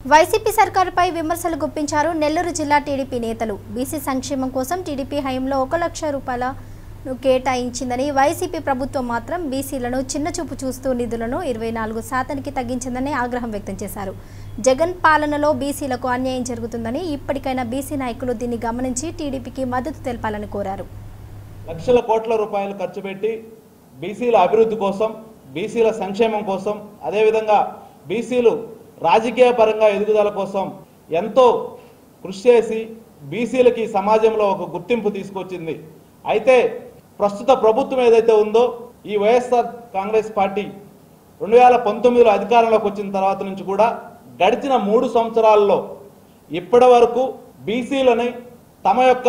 YCP సర్కారుపై విమర్శలు గుప్పించారు నెల్లూరు జిల్లా టీడీపీ నేతలు బీసీ సంక్షేమం కోసం టీడీపీ హయాంలో ఒక లక్ష రూపాయలను కేటాయించిందని వైసీపీ ప్రభుత్వం మాత్రం బీసీలను చిన్నచూపు చూస్తూ నిధులను ఇరవై నాలుగు శాతానికి తగ్గించిందని ఆగ్రహం వ్యక్తం చేశారు జగన్ పాలనలో బీసీలకు అన్యాయం జరుగుతుందని ఇప్పటికైనా బీసీ నాయకులు దీన్ని గమనించి టీడీపీకి మద్దతు తెలపాలని కోరారు లక్షల కోట్ల రూపాయలు ఖర్చు పెట్టి బీసీల అభివృద్ధి కోసం బీసీల సంక్షేమం కోసం అదేవిధంగా బీసీలు రాజకీయ పరంగా ఎదుగుదల కోసం ఎంతో కృషి చేసి బీసీలకి సమాజంలో ఒక గుర్తింపు తీసుకొచ్చింది అయితే ప్రస్తుత ప్రభుత్వం ఏదైతే ఉందో ఈ వైఎస్ఆర్ కాంగ్రెస్ పార్టీ రెండు వేల పంతొమ్మిదిలో అధికారంలోకి వచ్చిన తర్వాత నుంచి కూడా గడిచిన మూడు సంవత్సరాల్లో ఇప్పటి వరకు బీసీలని తమ యొక్క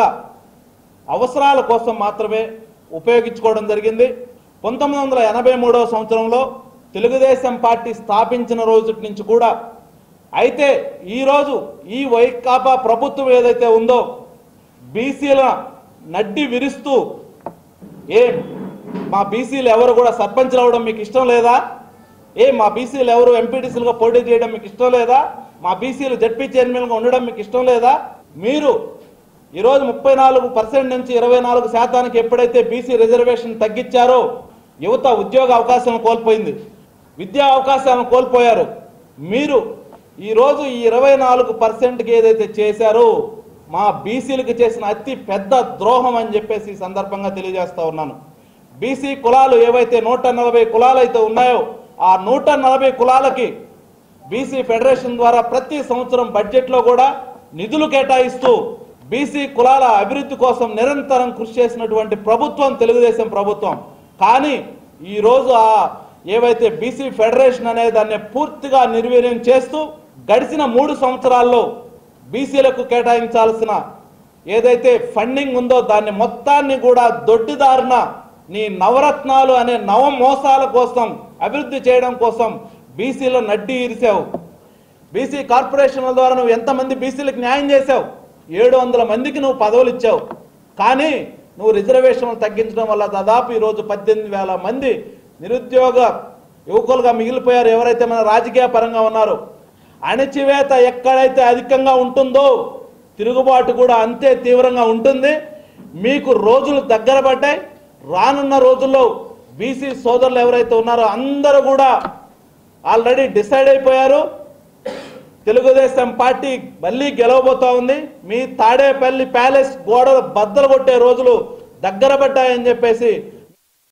అవసరాల కోసం మాత్రమే ఉపయోగించుకోవడం జరిగింది పంతొమ్మిది వందల ఎనభై మూడవ సంవత్సరంలో తెలుగుదేశం పార్టీ స్థాపించిన రోజు నుంచి కూడా అయితే ఈరోజు ఈ వైకాపా ప్రభుత్వం ఏదైతే ఉందో బీసీల నడ్డి విరుస్తూ ఏం మా బీసీలు ఎవరు కూడా సర్పంచ్లు అవ్వడం మీకు ఇష్టం లేదా ఏ మా బీసీలు ఎవరు ఎంపీటీసీలుగా పోటీ చేయడం మీకు ఇష్టం లేదా మా బీసీలు జడ్పీ చైర్మన్గా ఉండడం మీకు ఇష్టం లేదా మీరు ఈరోజు ముప్పై నాలుగు పర్సెంట్ నుంచి ఇరవై నాలుగు శాతానికి ఎప్పుడైతే బీసీ రిజర్వేషన్ తగ్గించారో యువత ఉద్యోగ అవకాశాలను కోల్పోయింది విద్యా అవకాశాలను కోల్పోయారు మీరు ఈరోజు ఈ ఇరవై నాలుగు పర్సెంట్కి ఏదైతే చేశారో మా బీసీలకు చేసిన అతి పెద్ద ద్రోహం అని చెప్పేసి ఈ సందర్భంగా తెలియజేస్తా ఉన్నాను బీసీ కులాలు ఏవైతే నూట నలభై కులాలు అయితే ఉన్నాయో ఆ నూట నలభై కులాలకి బీసీ ఫెడరేషన్ ద్వారా ప్రతి సంవత్సరం బడ్జెట్లో కూడా నిధులు కేటాయిస్తూ బీసీ కులాల అభివృద్ధి కోసం నిరంతరం కృషి చేసినటువంటి ప్రభుత్వం తెలుగుదేశం ప్రభుత్వం కానీ ఈరోజు ఆ ఏవైతే బీసీ ఫెడరేషన్ అనే దాన్ని పూర్తిగా నిర్వీర్యం చేస్తూ గడిచిన మూడు సంవత్సరాల్లో బీసీలకు కేటాయించాల్సిన ఏదైతే ఫండింగ్ ఉందో దాన్ని మొత్తాన్ని కూడా దొడ్డిదారిన నీ నవరత్నాలు అనే నవ మోసాల కోసం అభివృద్ధి చేయడం కోసం బీసీలో నడ్డి ఇరిసావు బీసీ కార్పొరేషన్ల ద్వారా నువ్వు ఎంతమంది బీసీలకు న్యాయం చేశావు ఏడు వందల మందికి నువ్వు పదవులు ఇచ్చావు కానీ నువ్వు రిజర్వేషన్లు తగ్గించడం వల్ల దాదాపు ఈరోజు పద్దెనిమిది వేల మంది నిరుద్యోగ యువకులుగా మిగిలిపోయారు ఎవరైతే మన రాజకీయ పరంగా ఉన్నారో అణచివేత ఎక్కడైతే అధికంగా ఉంటుందో తిరుగుబాటు కూడా అంతే తీవ్రంగా ఉంటుంది మీకు రోజులు దగ్గర పడ్డాయి రానున్న రోజుల్లో బీసీ సోదరులు ఎవరైతే ఉన్నారో అందరూ కూడా ఆల్రెడీ డిసైడ్ అయిపోయారు తెలుగుదేశం పార్టీ మళ్ళీ గెలవబోతా ఉంది మీ తాడేపల్లి ప్యాలెస్ గోడలు బద్దలు కొట్టే రోజులు దగ్గర పడ్డాయని చెప్పేసి